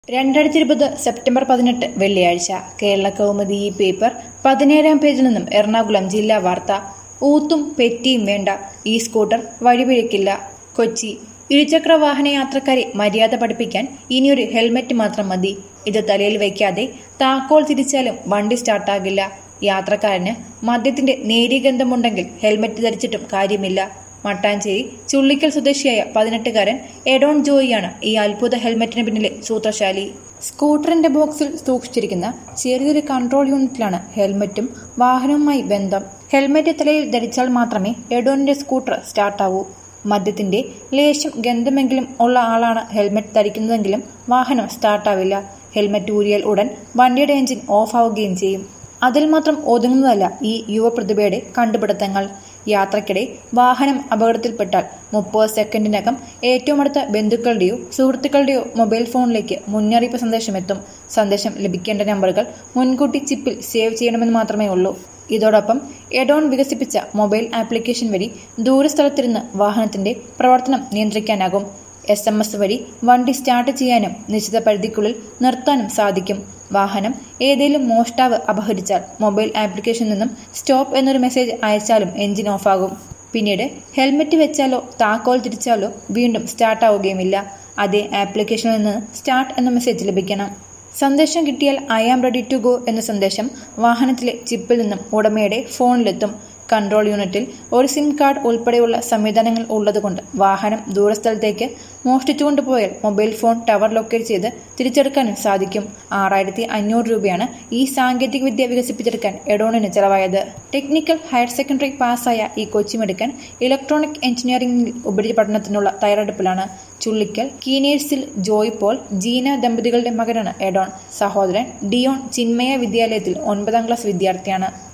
രണ്ടായിരത്തി ഇരുപത് സെപ്റ്റംബർ പതിനെട്ട് വെള്ളിയാഴ്ച കേരള കൗമുദി ഈ പേപ്പർ പതിനേഴാം പേജിൽ നിന്നും എറണാകുളം ജില്ലാ വാർത്ത ഊത്തും പെറ്റിയും വേണ്ട ഈ സ്കൂട്ടർ വഴിപിഴക്കില്ല കൊച്ചി ഇരുചക്ര വാഹന യാത്രക്കാരെ മര്യാദ പഠിപ്പിക്കാൻ ഇനിയൊരു ഹെൽമറ്റ് മാത്രം മതി ഇത് തലയിൽ വയ്ക്കാതെ താക്കോൽ തിരിച്ചാലും വണ്ടി സ്റ്റാർട്ടാകില്ല യാത്രക്കാരന് മദ്യത്തിന്റെ നേരിയ ഗന്ധമുണ്ടെങ്കിൽ ഹെൽമറ്റ് ധരിച്ചിട്ടും കാര്യമില്ല മട്ടാഞ്ചേരി ചുള്ളിക്കൽ സ്വദേശിയായ പതിനെട്ടുകാരൻ എഡോൺ ജോയിയാണ് ഈ അത്ഭുത ഹെൽമറ്റിന് പിന്നിലെ സൂത്രശാലി സ്കൂട്ടറിന്റെ ബോക്സിൽ സൂക്ഷിച്ചിരിക്കുന്ന ചെറിയൊരു കൺട്രോൾ യൂണിറ്റിലാണ് ഹെൽമറ്റും വാഹനവുമായി ബന്ധം ഹെൽമറ്റ് തലയിൽ ധരിച്ചാൽ മാത്രമേ എഡോണിന്റെ സ്കൂട്ടർ സ്റ്റാർട്ടാവൂ മദ്യത്തിന്റെ ലേശം ഗന്ധമെങ്കിലും ഉള്ള ആളാണ് ഹെൽമറ്റ് ധരിക്കുന്നതെങ്കിലും വാഹനം സ്റ്റാർട്ടാവില്ല ഹെൽമറ്റ് ഊരിയാൽ ഉടൻ വണ്ടിയുടെ എഞ്ചിൻ ഓഫ് ആവുകയും ചെയ്യും അതിൽ മാത്രം ഒതുങ്ങുന്നതല്ല ഈ യുവപ്രതിഭയുടെ കണ്ടുപിടുത്തങ്ങൾ യാത്രക്കിടെ വാഹനം അപകടത്തിൽപ്പെട്ടാൽ മുപ്പത് സെക്കൻഡിനകം ഏറ്റവും അടുത്ത ബന്ധുക്കളുടെയോ സുഹൃത്തുക്കളുടെയോ മൊബൈൽ ഫോണിലേക്ക് മുന്നറിയിപ്പ് സന്ദേശം എത്തും സന്ദേശം ലഭിക്കേണ്ട നമ്പറുകൾ മുൻകൂട്ടി ചിപ്പിൽ സേവ് ചെയ്യണമെന്ന് മാത്രമേ ഉള്ളൂ ഇതോടൊപ്പം എഡോൺ വികസിപ്പിച്ച മൊബൈൽ ആപ്ലിക്കേഷൻ വഴി ദൂരസ്ഥലത്തിരുന്ന് വാഹനത്തിന്റെ പ്രവർത്തനം നിയന്ത്രിക്കാനാകും എസ് എം എസ് വഴി വണ്ടി സ്റ്റാർട്ട് ചെയ്യാനും നിശ്ചിത പരിധിക്കുള്ളിൽ നിർത്താനും സാധിക്കും വാഹനം ഏതെങ്കിലും മോഷ്ടാവ് അപഹരിച്ചാൽ മൊബൈൽ ആപ്ലിക്കേഷനിൽ നിന്നും സ്റ്റോപ്പ് എന്നൊരു മെസ്സേജ് അയച്ചാലും എഞ്ചിൻ ഓഫാകും പിന്നീട് ഹെൽമറ്റ് വെച്ചാലോ താക്കോൽ തിരിച്ചാലോ വീണ്ടും സ്റ്റാർട്ട് ആവുകയുമില്ല അതേ ആപ്ലിക്കേഷനിൽ നിന്ന് സ്റ്റാർട്ട് എന്ന മെസ്സേജ് ലഭിക്കണം സന്ദേശം കിട്ടിയാൽ I am ready to go എന്ന സന്ദേശം വാഹനത്തിലെ ചിപ്പിൽ നിന്നും ഉടമയുടെ ഫോണിലെത്തും കൺട്രോൾ യൂണിറ്റിൽ ഒരു സിം കാർഡ് ഉൾപ്പെടെയുള്ള സംവിധാനങ്ങൾ ഉള്ളതുകൊണ്ട് വാഹനം ദൂരസ്ഥലത്തേക്ക് മോഷ്ടിച്ചുകൊണ്ട് പോയാൽ മൊബൈൽ ഫോൺ ടവർ ലൊക്കേറ്റ് ചെയ്ത് തിരിച്ചെടുക്കാനും സാധിക്കും ആറായിരത്തി അഞ്ഞൂറ് രൂപയാണ് ഈ സാങ്കേതിക വിദ്യ വികസിപ്പിച്ചെടുക്കാൻ എഡോണിന് ചെലവായത് ടെക്നിക്കൽ ഹയർ സെക്കൻഡറി പാസ്സായ ഈ കൊച്ചിമെടുക്കൻ ഇലക്ട്രോണിക് എഞ്ചിനീയറിംഗിൽ ഉപരിപഠനത്തിനുള്ള തയ്യാറെടുപ്പിലാണ് ചുള്ളിക്കൽ കീനേഴ്സിൽ ജോയ് പോൾ ജീന ദമ്പതികളുടെ മകനാണ് എഡോൺ സഹോദരൻ ഡിയോൺ ചിന്മയ വിദ്യാലയത്തിൽ ഒൻപതാം ക്ലാസ് വിദ്യാർത്ഥിയാണ്